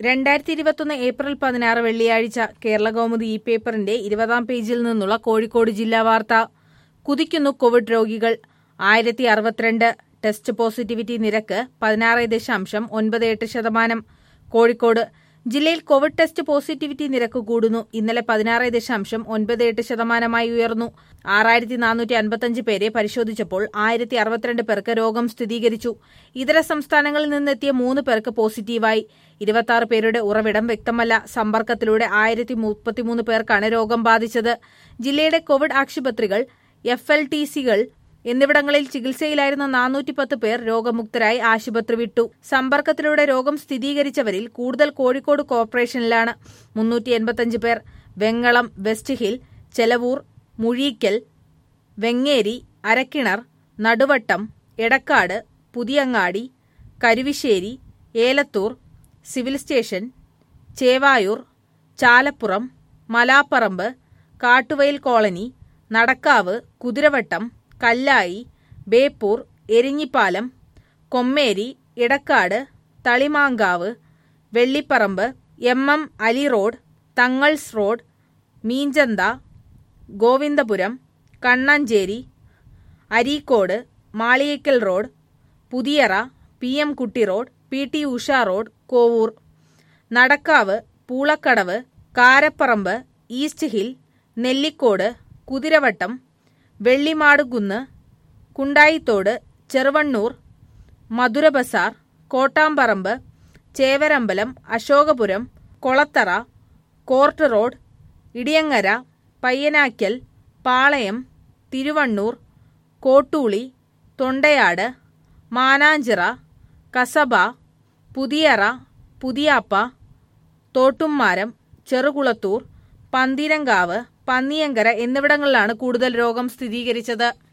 രണ്ടായിരത്തി ഇരുപത്തൊന്ന് ഏപ്രിൽ പതിനാറ് വെള്ളിയാഴ്ച കേരള കൗമുദി ഇ പേപ്പറിന്റെ ഇരുപതാം പേജിൽ നിന്നുള്ള കോഴിക്കോട് ജില്ലാ വാർത്ത കുതിക്കുന്നു കോവിഡ് രോഗികൾ ആയിരത്തി അറുപത്തിരണ്ട് ടെസ്റ്റ് പോസിറ്റിവിറ്റി നിരക്ക് പതിനാറ് ദശാംശം ഒൻപത് എട്ട് ശതമാനം കോഴിക്കോട് ജില്ലയിൽ കോവിഡ് ടെസ്റ്റ് പോസിറ്റിവിറ്റി നിരക്ക് കൂടുന്നു ഇന്നലെ പതിനാറ് ദശാംശം ഒൻപത് എട്ട് ശതമാനമായി ഉയർന്നു ആറായിരത്തി നാനൂറ്റി അൻപത്തഞ്ച് പേരെ പരിശോധിച്ചപ്പോൾ ആയിരത്തി അറുപത്തിരണ്ട് പേർക്ക് രോഗം സ്ഥിരീകരിച്ചു ഇതര സംസ്ഥാനങ്ങളിൽ നിന്നെത്തിയ മൂന്ന് പേർക്ക് പോസിറ്റീവായി ഇരുപത്തി പേരുടെ ഉറവിടം വ്യക്തമല്ല സമ്പർക്കത്തിലൂടെ ആയിരത്തി മുപ്പത്തിമൂന്ന് പേർക്കാണ് രോഗം ബാധിച്ചത് ജില്ലയുടെ കോവിഡ് ആശുപത്രികൾ എഫ് എൽ ടി സികൾ എന്നിവിടങ്ങളിൽ ചികിത്സയിലായിരുന്ന നാനൂറ്റി പത്ത് പേർ രോഗമുക്തരായി ആശുപത്രി വിട്ടു സമ്പർക്കത്തിലൂടെ രോഗം സ്ഥിരീകരിച്ചവരിൽ കൂടുതൽ കോഴിക്കോട് കോർപ്പറേഷനിലാണ് മുന്നൂറ്റി എൺപത്തഞ്ച് പേർ Vengalam west hill Chelavur Muzhikkal Vengeri Arakkinar Naduvattom Edakkad Puthiyangadi Karuvissery Elathur civil station Chevayur Chalappuram Malaparamba Kattuvayal colony Nadakkavu Kuthiravattom Kallai Beypore Erinjipalam Kommeri Edakkad Thalimankavu Vellipparamba M M Ali road Thangals road Meenchanda Govindapuram Kannancheri Areekode Maliyekkal road Puthiyara P M Kutty road P T Usha road Kovoor Nadakkavu Poolakkadavu Karaparamba east hill Nellikode Kuthiravattom Vellimadukunnu Kundayithode Cheruvannur Madhura Bazar Kottamparamba Chevarambalam Ashokapuram Kolathara court road Idiyangara Payyanakkal Palayam Thiruvannur Kottooli Thondayad Mananchira Kasaba Puthiyara Puthiyappa Thottummaram Cherukulathur Pantheerankavu Panniyankara എന്നിവിടങ്ങളിലാണ് കൂടുതൽ രോഗം സ്ഥിരീകരിച്ചത്